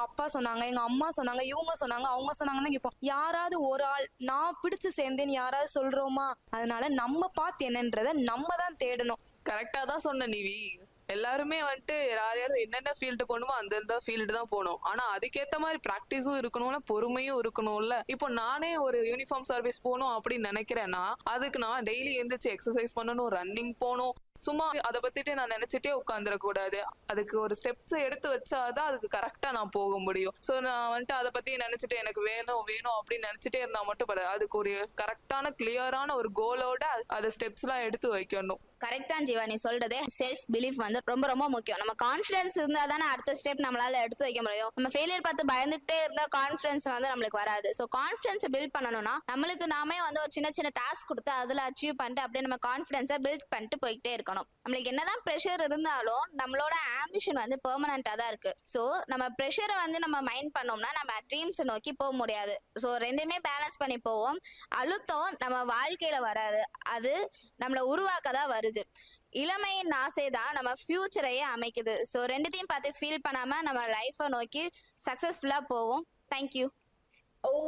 அப்பா சொன்னாங்க எங்க அம்மா சொன்னாங்க இவங்க சொன்னாங்க அவங்க சொன்னாங்கன்னு கேட்போம் யாராவது ஒரு ஆள் நான் பிடிச்சு சேர்ந்தேன்னு யாராவது சொல்றோமா அதனால நம்ம பார்த்து என்னன்றத நம்ம தான் தேடணும் கரெக்டா தான் சொன்ன நிவி எல்லாருமே வந்துட்டு யார் யாரும் என்னென்ன ஃபீல்டு போகணுமோ அந்தந்த ஃபீல்டு தான் போகணும் ஆனா அதுக்கேத்த மாதிரி ப்ராக்டிஸும் இருக்கணும்ல பொறுமையும் இருக்கணும்ல இப்போ நானே ஒரு யூனிஃபார்ம் சர்வீஸ் போகணும் அப்படின்னு நினைக்கிறேன்னா அதுக்கு நான் டெய்லி எந்திரிச்சு எக்ஸசைஸ் பண்ணணும் ரன்னிங் போகணும் சும்மா அதை பத்திட்டு நான் நினைச்சிட்டே உட்காந்துட கூடாது அதுக்கு ஒரு ஸ்டெப்ஸ் எடுத்து வச்சாதான் அதுக்கு கரெக்டா நான் போக முடியும் ஸோ நான் வந்துட்டு அதை பத்தி நினைச்சிட்டு எனக்கு வேணும் வேணும் அப்படின்னு நினைச்சிட்டே இருந்தா மட்டும் படாது அதுக்கு ஒரு கரெக்டான கிளியரான ஒரு கோலோட அதை ஸ்டெப்ஸ் எல்லாம் எடுத்து வைக்கணும் கரெக்ட் தான் ஜீவா நீ சொல்றது செல்ஃப் பிலீஃப் வந்து ரொம்ப ரொம்ப முக்கியம் நம்ம கான்ஃபிடன்ஸ் இருந்தா தானே அடுத்த ஸ்டெப் நம்மளால எடுத்து வைக்க முடியும் நம்ம ஃபெயிலியர் பார்த்து பயந்துகிட்டே இருந்தா கான்ஃபிடன்ஸ் வந்து நம்மளுக்கு வராது ஸோ கான்ஃபிடன்ஸை பில்ட் பண்ணணும்னா நம்மளுக்கு நாமே வந்து ஒரு சின்ன சின்ன டாஸ்க் கொடுத்து அதுல அச்சீவ் பண்ணிட்டு அப்படியே நம்ம கான்ஃபிடன்ஸை பில்ட் பண்ணிட்டு போய்கிட்டே இருக்கணும் நம்மளுக்கு என்னதான் ப்ரெஷர் இருந்தாலும் நம்மளோட ஆம்பிஷன் வந்து பெர்மனண்டா தான் இருக்கு ஸோ நம்ம ப்ரெஷரை வந்து நம்ம மைண்ட் பண்ணோம்னா நம்ம ட்ரீம்ஸ் நோக்கி போக முடியாது ஸோ ரெண்டுமே பேலன்ஸ் பண்ணி போவோம் அழுத்தம் நம்ம வாழ்க்கையில வராது அது நம்மளை உருவாக்க தான் வருது இளமையின் ஆசை தான் நம்ம ஃபியூச்சரையே அமைக்குது ஸோ ரெண்டுத்தையும் பார்த்து ஃபீல் பண்ணாம நம்ம லைஃப்பை நோக்கி சக்ஸஸ்ஃபுல்லாக போவோம் தேங்க்யூ